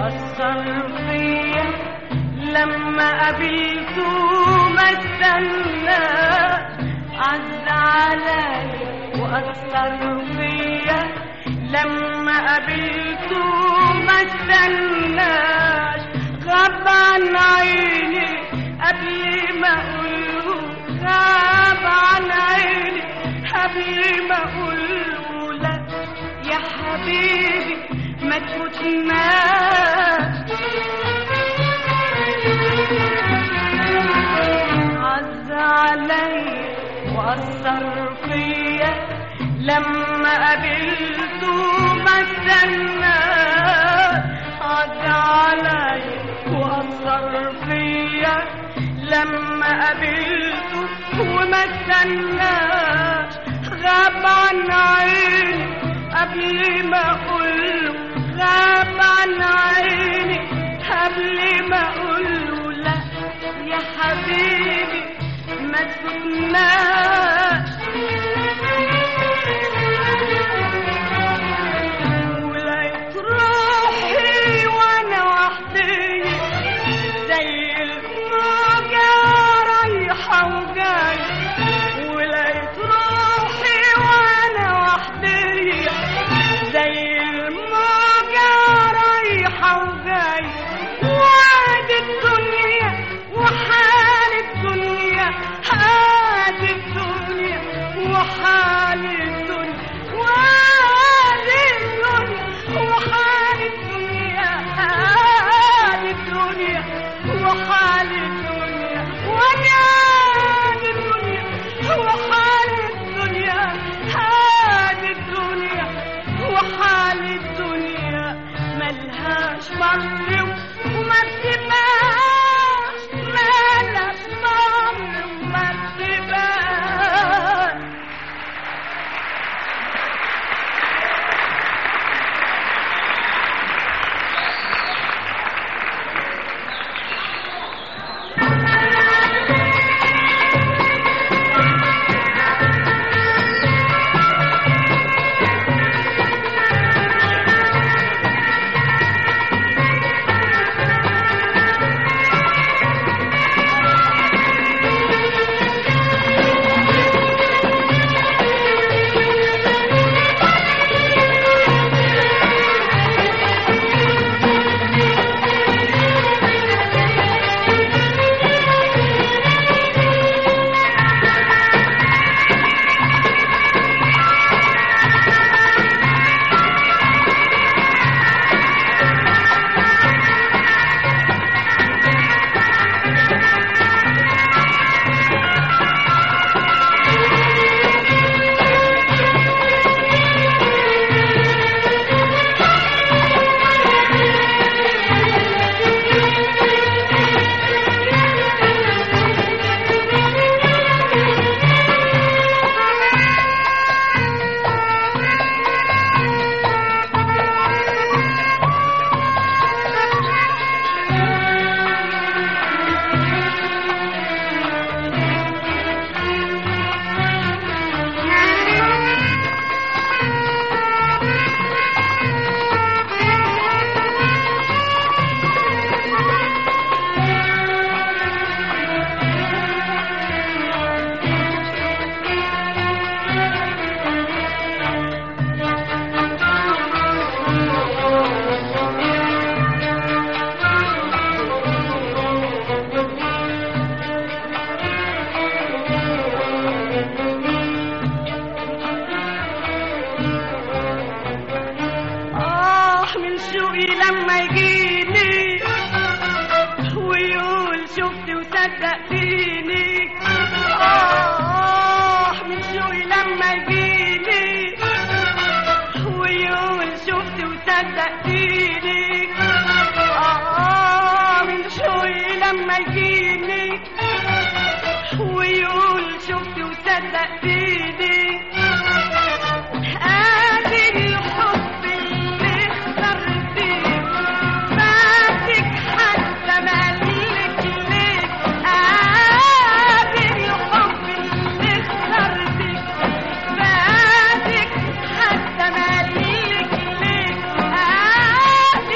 وأثر فيا لما قابلته ما استنى عز عليا وأثر فيا لما قابلته ما استناش غاب عن عيني قبل ما أقوله غاب عن عيني قبل ما أقوله لا يا حبيبي ما تفوتناش عز علي وأثر فيا لما قابلته ما استنى عز علي وأثر فيا لما قابلته وما استناش غاب عن عيني قبل ما أقوله غاب عن عيني قبل ما أقوله لا يا حبيبي ما تفوتناش ولقيت روحي وانا وحدي زي الموجة رايحة وجاية ولقيت روحي وانا وحدي زي الموجة رايحة وجاية وعد الدنيا وحال الدنيا هاد الدنيا وحال الدنيا وحال الدنيا وحال الدنيا هاد الدنيا وحال الدنيا وجاد الدنيا وحال الدنيا هاد الدنيا وحال الدنيا ملهاش مر وما تبقاش ملهاش مر وما تبقاش آه من شوقي لما يجيني ويقول شفت وصدقتيني آه من شوقي لما يجيني ويقول شفت وصدقتيني آه من شوقي لما يجيني ويقول شفت وصدقتيني ادي الحب اللي اخترتيه فاتك حتى مالك ليك ادي الحب اللي اخترتيه فاتك حتى مالك ليك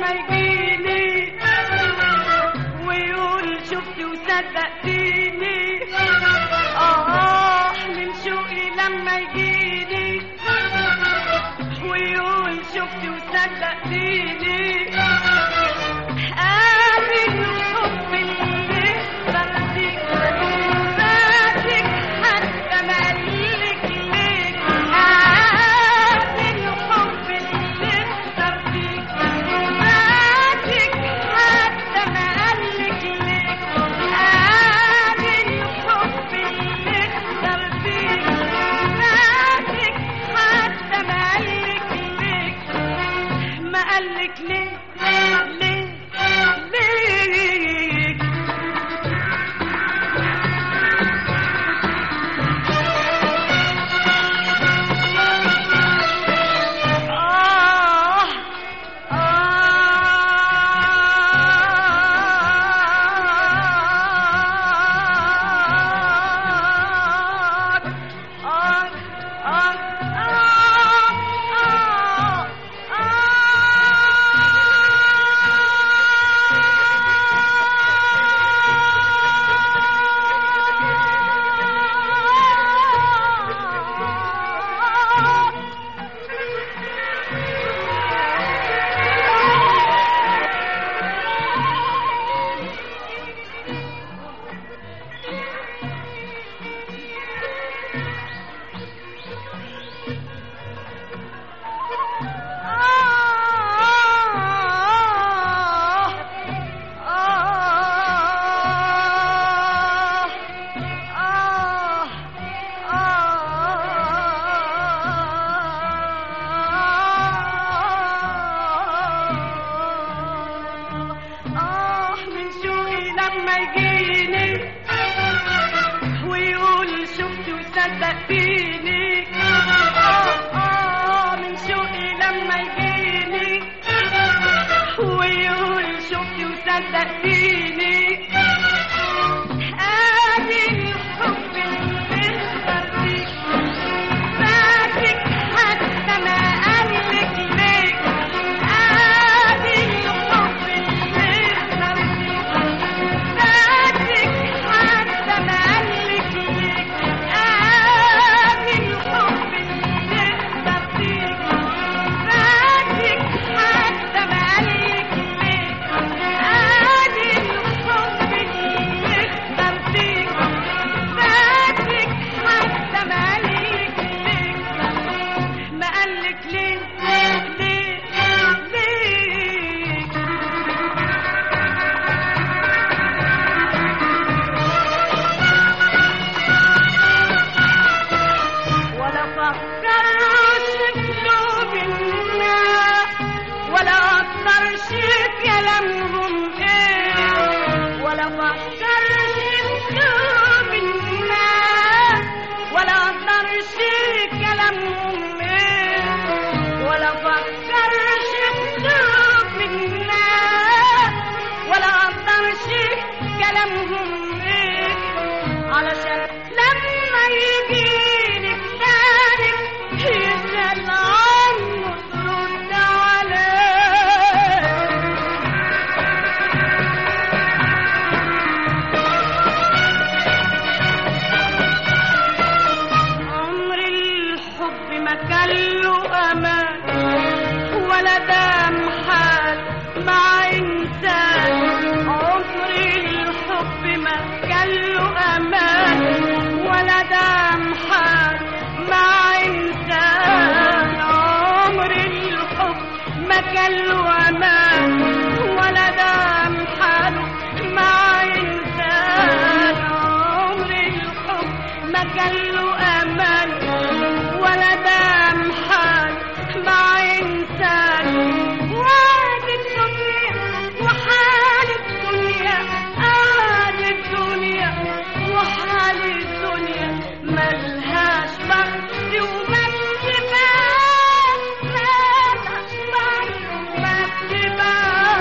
لما يجيني ويقول شفتي وصدقتيني اه من شوقي لما يجيني ويقول شفتي وصدقتيني ادي الحب اللي بردك فاتك حتى مالك ليك ادي الحب اللي بردك فاتك حتى مالك ليك ادي الحب اللي بردك فاتك حتى مالك ليك ما قالك ليه ليه ليه آه آه من شوقي لما يجيني ويقول شفتي وصدقتيني آه آه من شوقي لما يجيني ويقول شفتي وصدقتيني ادي الحب اللي اخترتيك فاتك حتى ما قالك ليك ادي الحب اللي اخترتيك فاتك حتى ما قالك ليك ادي الحب اللي اخترتيك فاتك حتى ما قالك ليك ادي الحب اللي اخترتيك فاتك حتى ما قالك ليك ما قالك ليه ليه ليه ولا فكرش قلوب الناس ولا أثرش كلامهم ايه ولا فكرش قلوب الناس ولا أثرش كلامهم ايه ولا فكرش قلوب الناس ولا أثرش كلامهم ايه علشان لما يجيلك تاني يسأل عنه ترد عليه عمر الحب ما كان له امان ولا دام حال مع انسان عمر الحب ما كان له امان ولا دام حال مع انسان عمر الحب ما كان له امان ولا دام حاله مع انسان عمر الحب ما كان له امان ولا دام حال مع انسان وعد الدنيا وحال الدنيا قعد الدنيا وحال الدنيا ملهاش بخت وما تبقاش ملهاش بخت وما تبقاش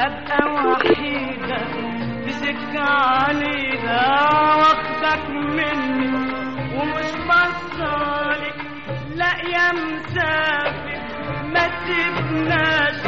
ابقى وحيدة في سكة عنيدة واخدك مني ومش بصالك لا يا مسافر ما تبناش